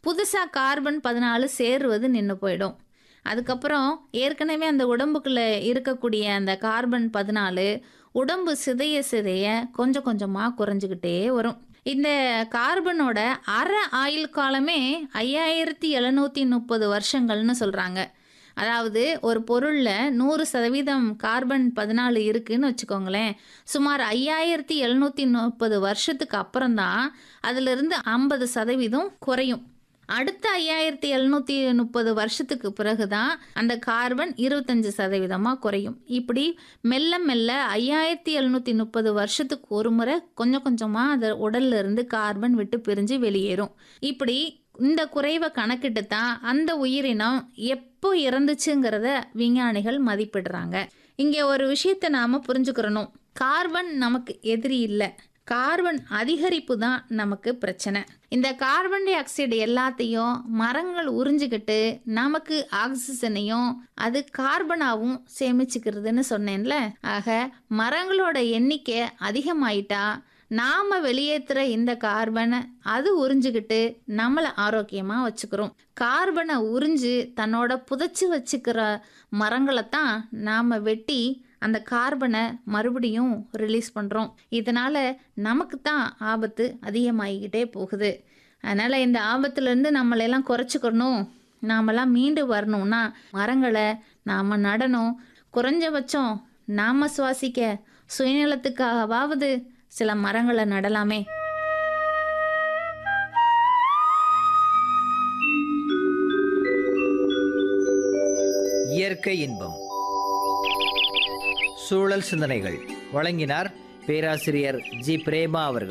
புதுசாக கார்பன் பதினாலு சேருவது நின்று போயிடும் அதுக்கப்புறம் ஏற்கனவே அந்த உடம்புக்குள்ளே இருக்கக்கூடிய அந்த கார்பன் பதினாலு உடம்பு சிதைய சிதைய கொஞ்சம் கொஞ்சமாக குறைஞ்சிக்கிட்டே வரும் இந்த கார்பனோட அரை ஆயுள் காலமே ஐயாயிரத்தி எழுநூற்றி முப்பது வருஷங்கள்னு சொல்கிறாங்க அதாவது ஒரு பொருளில் நூறு சதவீதம் கார்பன் பதினாலு இருக்குன்னு வச்சுக்கோங்களேன் சுமார் ஐயாயிரத்தி எழுநூற்றி முப்பது வருஷத்துக்கு அப்புறம்தான் அதிலிருந்து ஐம்பது சதவீதம் குறையும் அடுத்த ஐயாயிரத்தி எழுநூற்றி முப்பது வருஷத்துக்கு பிறகு தான் அந்த கார்பன் இருபத்தஞ்சு சதவீதமாக குறையும் இப்படி மெல்ல மெல்ல ஐயாயிரத்தி எழுநூற்றி முப்பது வருஷத்துக்கு ஒரு முறை கொஞ்சம் கொஞ்சமாக அந்த உடல்ல இருந்து கார்பன் விட்டு பிரிஞ்சு வெளியேறும் இப்படி இந்த குறைவை கணக்கிட்டு தான் அந்த உயிரினம் எப்போ இறந்துச்சுங்கிறத விஞ்ஞானிகள் மதிப்பிடுறாங்க இங்கே ஒரு விஷயத்தை நாம் புரிஞ்சுக்கிறணும் கார்பன் நமக்கு எதிரி இல்லை கார்பன் அதிகரிப்பு தான் நமக்கு பிரச்சனை இந்த கார்பன் டை ஆக்சைடு எல்லாத்தையும் மரங்கள் உறிஞ்சிக்கிட்டு நமக்கு ஆக்சிஜனையும் அது கார்பனாகவும் சேமிச்சுக்கிறதுன்னு சொன்னேன்ல ஆக மரங்களோட எண்ணிக்கை அதிகமாயிட்டா நாம் வெளியேற்றுற இந்த கார்பனை அது உறிஞ்சிக்கிட்டு நம்மளை ஆரோக்கியமாக வச்சுக்கிறோம் கார்பனை உறிஞ்சு தன்னோட புதைச்சி வச்சுக்கிற மரங்களை தான் நாம் வெட்டி அந்த கார்பனை மறுபடியும் ரிலீஸ் பண்ணுறோம் இதனால் நமக்கு தான் ஆபத்து அதிகமாகிக்கிட்டே போகுது அதனால் இந்த ஆபத்துலேருந்து நம்மளையெல்லாம் குறைச்சிக்கணும் நாமெல்லாம் மீண்டு வரணும்னா மரங்களை நாம் நடணும் குறைஞ்சபட்சம் நாம் சுவாசிக்க சுயநலத்துக்காகவாவது சில மரங்களை நடலாமே இயற்கை இன்பம் சூழல் சிந்தனைகள் வழங்கினார் பேராசிரியர் ஜி பிரேமா அவர்கள்